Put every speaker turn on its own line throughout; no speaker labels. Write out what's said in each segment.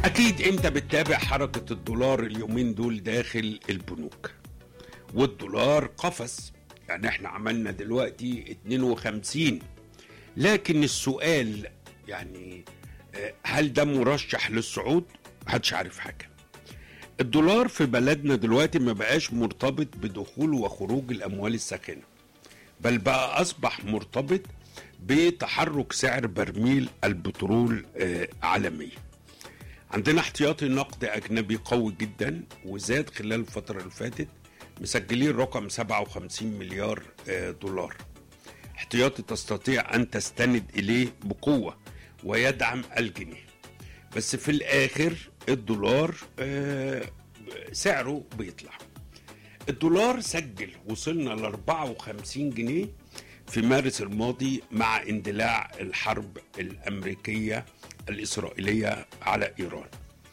أكيد أنت بتتابع حركة الدولار اليومين دول داخل البنوك والدولار قفز يعني احنا عملنا دلوقتي 52 لكن السؤال يعني آه، هل ده مرشح للصعود؟ محدش عارف حاجة الدولار في بلدنا دلوقتي ما بقاش مرتبط بدخول وخروج الأموال الساخنة بل بقى أصبح مرتبط بتحرك سعر برميل البترول آه، عالميا عندنا احتياطي نقد أجنبي قوي جدا وزاد خلال الفترة اللي فاتت مسجلين رقم 57 مليار آه، دولار احتياطي تستطيع أن تستند إليه بقوة ويدعم الجنيه بس في الآخر الدولار آه، سعره بيطلع الدولار سجل وصلنا ل 54 جنيه في مارس الماضي مع اندلاع الحرب الامريكيه الاسرائيليه على ايران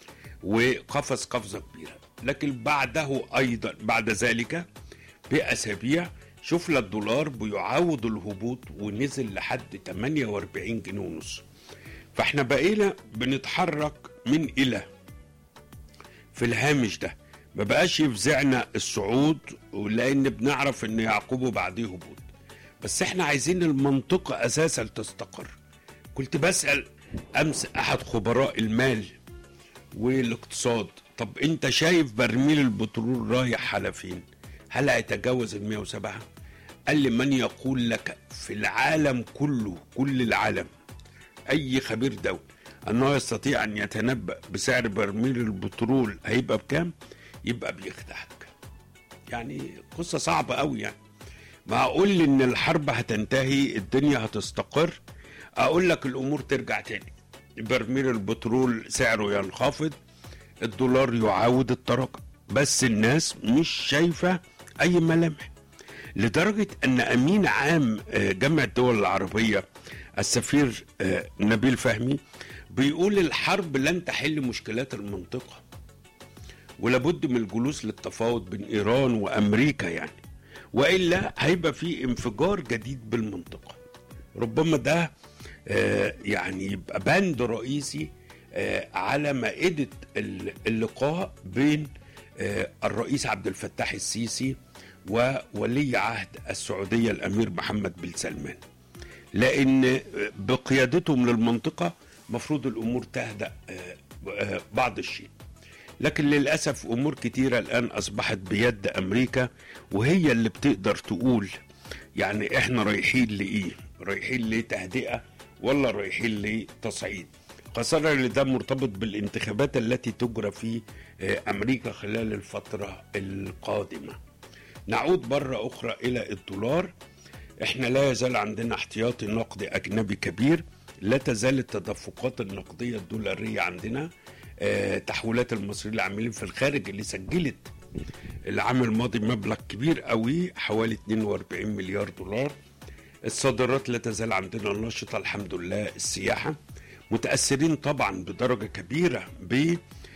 وقفز قفزه كبيره لكن بعده ايضا بعد ذلك باسابيع شفنا الدولار بيعاود الهبوط ونزل لحد 48 جنيه ونص فاحنا بقينا بنتحرك من الى في الهامش ده ما بقاش يفزعنا الصعود لان بنعرف ان يعقبه بعديه هبوط بس احنا عايزين المنطقة اساسا تستقر كنت بسأل امس احد خبراء المال والاقتصاد طب انت شايف برميل البترول رايح على فين هل هيتجاوز ال 107 قال لي من يقول لك في العالم كله كل العالم اي خبير دولي انه يستطيع ان يتنبأ بسعر برميل البترول هيبقى بكام يبقى بيخدعك يعني قصة صعبة قوي يعني ما اقول لي ان الحرب هتنتهي الدنيا هتستقر اقول لك الامور ترجع تاني برميل البترول سعره ينخفض الدولار يعاود التراجع بس الناس مش شايفة اي ملامح لدرجة ان امين عام آه، جامعة الدول العربية السفير آه، نبيل فهمي بيقول الحرب لن تحل مشكلات المنطقة ولابد من الجلوس للتفاوض بين ايران وامريكا يعني والا هيبقى في انفجار جديد بالمنطقه ربما ده آه، يعني يبقى بند رئيسي آه، على مائده ال- اللقاء بين آه، الرئيس عبد الفتاح السيسي وولي عهد السعوديه الامير محمد بن سلمان لان بقيادتهم للمنطقه مفروض الامور تهدا آه، آه، بعض الشيء لكن للأسف أمور كتيرة الآن أصبحت بيد أمريكا وهي اللي بتقدر تقول يعني إحنا رايحين لإيه رايحين لتهدئة ولا رايحين لتصعيد خاصة اللي ده مرتبط بالانتخابات التي تجرى في آه، أمريكا خلال الفترة القادمة نعود مرة أخرى إلى الدولار احنا لا يزال عندنا احتياطي نقدي اجنبي كبير لا تزال التدفقات النقديه الدولاريه عندنا آه، تحويلات المصريين العاملين في الخارج اللي سجلت العام الماضي مبلغ كبير قوي حوالي 42 مليار دولار الصادرات لا تزال عندنا نشطه الحمد لله السياحه متاثرين طبعا بدرجه كبيره ب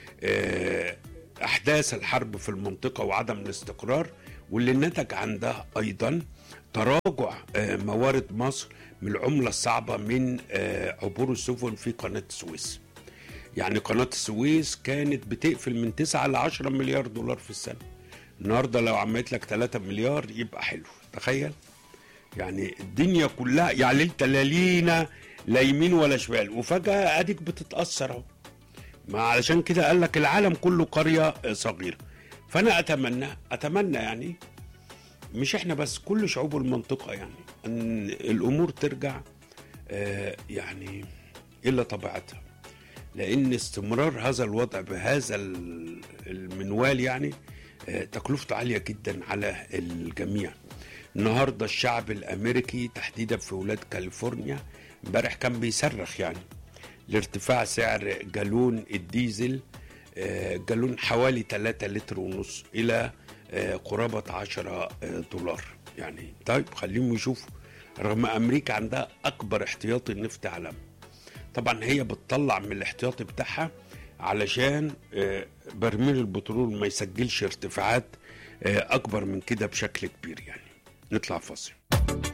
آه، احداث الحرب في المنطقه وعدم الاستقرار واللي نتج عن ده ايضا تراجع آه، موارد مصر من العمله الصعبه من آه، عبور السفن في قناه السويس. يعني قناه السويس كانت بتقفل من 9 ل 10 مليار دولار في السنه. النهارده لو عملت لك 3 مليار يبقى حلو، تخيل؟ يعني الدنيا كلها يعني انت لا لينا لا يمين ولا شمال وفجاه اديك بتتاثر اهو. ما علشان كده قال لك العالم كله قريه آه، صغيره. فانا اتمنى اتمنى يعني مش احنا بس كل شعوب المنطقة يعني ان الامور ترجع آه، يعني الى طبيعتها لان استمرار هذا الوضع بهذا ال- المنوال يعني آه، تكلفته عالية جدا على الجميع النهاردة الشعب الامريكي تحديدا في ولاية كاليفورنيا امبارح كان بيصرخ يعني لارتفاع سعر جالون الديزل آه، جالون حوالي 3 لتر ونص الى آه، قرابة 10 آه، دولار يعني طيب خليهم يشوفوا رغم امريكا عندها اكبر احتياطي نفط عالم طبعا هي بتطلع من الاحتياطي بتاعها علشان آه، برميل البترول ما يسجلش ارتفاعات آه، اكبر من كده بشكل كبير يعني نطلع فاصل